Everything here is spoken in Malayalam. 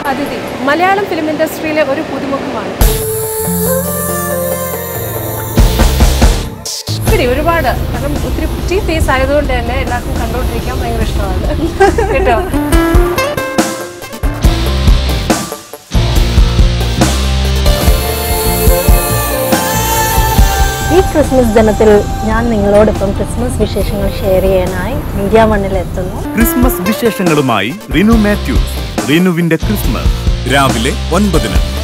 അതിഥി മലയാളം ഫിലിം ഇൻഡസ്ട്രിയിലെ ഒരു പുതുമുഖമാണ് ഒത്തിരി ഒരുപാട് കാരണം ഒത്തിരി കുറ്റി ഫേസ് ആയതുകൊണ്ട് തന്നെ എല്ലാവർക്കും കണ്ടുകൊണ്ടിരിക്കാൻ ഭയങ്കര ഇഷ്ടമാണ് കേട്ടോ ഈ ക്രിസ്മസ് ദിനത്തിൽ ഞാൻ നിങ്ങളോടൊപ്പം ക്രിസ്മസ് വിശേഷങ്ങൾ ഷെയർ ചെയ്യാനായി മീഡിയ വണ്ണിൽ എത്തുന്നു ക്രിസ്മസ് വിശേഷങ്ങളുമായി റിനു മാത്യൂസ് റിനുവിന്റെ ക്രിസ്മസ് രാവിലെ ഒൻപതിന്